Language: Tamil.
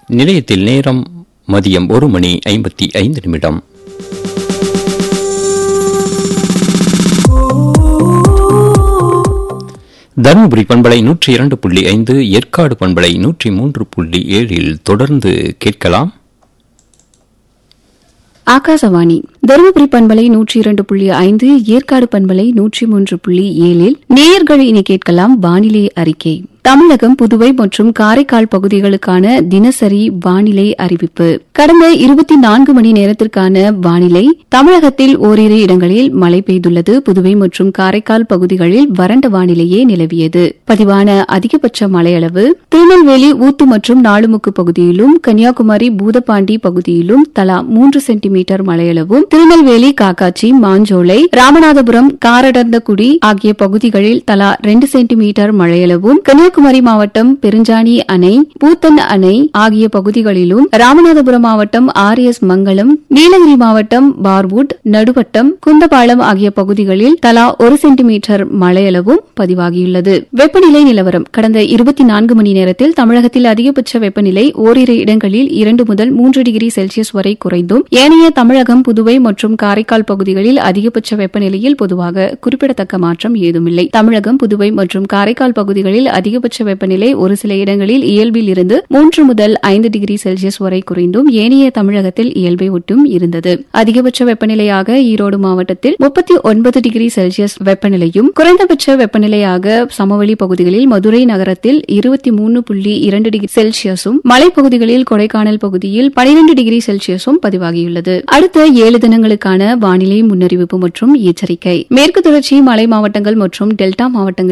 நிலையத்தில் நேரம் மதியம் ஒரு மணி ஐம்பத்தி ஐந்து நிமிடம் தருமபுரி பண்பலை நூற்றி இரண்டு புள்ளி ஐந்து ஏற்காடு பண்பலை நூற்றி மூன்று புள்ளி ஏழில் தொடர்ந்து கேட்கலாம் ஆகாசவாணி தருமபுரி பண்பலை நூற்றி இரண்டு புள்ளி ஐந்து ஏற்காடு பண்பலை நூற்றி மூன்று புள்ளி ஏழில் நேயர்கள் இனி கேட்கலாம் வானிலை அறிக்கை தமிழகம் புதுவை மற்றும் காரைக்கால் பகுதிகளுக்கான தினசரி வானிலை அறிவிப்பு கடந்த இருபத்தி நான்கு மணி நேரத்திற்கான வானிலை தமிழகத்தில் ஓரிரு இடங்களில் மழை பெய்துள்ளது புதுவை மற்றும் காரைக்கால் பகுதிகளில் வறண்ட வானிலையே நிலவியது பதிவான அதிகபட்ச மழையளவு திருநெல்வேலி ஊத்து மற்றும் நாலுமுக்கு பகுதியிலும் கன்னியாகுமரி பூதப்பாண்டி பகுதியிலும் தலா மூன்று சென்டிமீட்டர் மழையளவும் திருநெல்வேலி காக்காட்சி மாஞ்சோலை ராமநாதபுரம் காரடர்ந்தகுடி ஆகிய பகுதிகளில் தலா ரெண்டு சென்டிமீட்டர் மழையளவும் கன்னியாகுமரி மாவட்டம் பெருஞ்சாணி அணை பூத்தன் அணை ஆகிய பகுதிகளிலும் ராமநாதபுரம் மாவட்டம் ஆர் எஸ் மங்கலம் நீலகிரி மாவட்டம் பார்வுட் நடுவட்டம் குந்தபாலம் ஆகிய பகுதிகளில் தலா ஒரு சென்டிமீட்டர் மழையளவும் பதிவாகியுள்ளது வெப்பநிலை நிலவரம் கடந்த இருபத்தி நான்கு மணி நேரத்தில் தமிழகத்தில் அதிகபட்ச வெப்பநிலை ஓரிரு இடங்களில் இரண்டு முதல் மூன்று டிகிரி செல்சியஸ் வரை குறைந்தும் ஏனைய தமிழகம் புதுவை மற்றும் காரைக்கால் பகுதிகளில் அதிகபட்ச வெப்பநிலையில் பொதுவாக குறிப்பிடத்தக்க மாற்றம் ஏதுமில்லை தமிழகம் புதுவை மற்றும் காரைக்கால் பகுதிகளில் அதிகபட்ச வெப்பநிலை ஒரு சில இடங்களில் இயல்பில் இருந்து மூன்று முதல் ஐந்து டிகிரி செல்சியஸ் வரை குறைந்தும் ஏனைய தமிழகத்தில் இயல்பை ஒட்டும் இருந்தது அதிகபட்ச வெப்பநிலையாக ஈரோடு மாவட்டத்தில் முப்பத்தி ஒன்பது டிகிரி செல்சியஸ் வெப்பநிலையும் குறைந்தபட்ச வெப்பநிலையாக சமவெளி பகுதிகளில் மதுரை நகரத்தில் இருபத்தி மூணு புள்ளி இரண்டு டிகிரி செல்சியஸும் மலைப்பகுதிகளில் கொடைக்கானல் பகுதியில் பனிரெண்டு டிகிரி செல்சியஸும் பதிவாகியுள்ளது அடுத்த ஏழு தினங்களுக்கான வானிலை முன்னறிவிப்பு மற்றும் எச்சரிக்கை மேற்கு தொடர்ச்சி மலை மாவட்டங்கள் மற்றும் டெல்டா மாவட்டங்களில்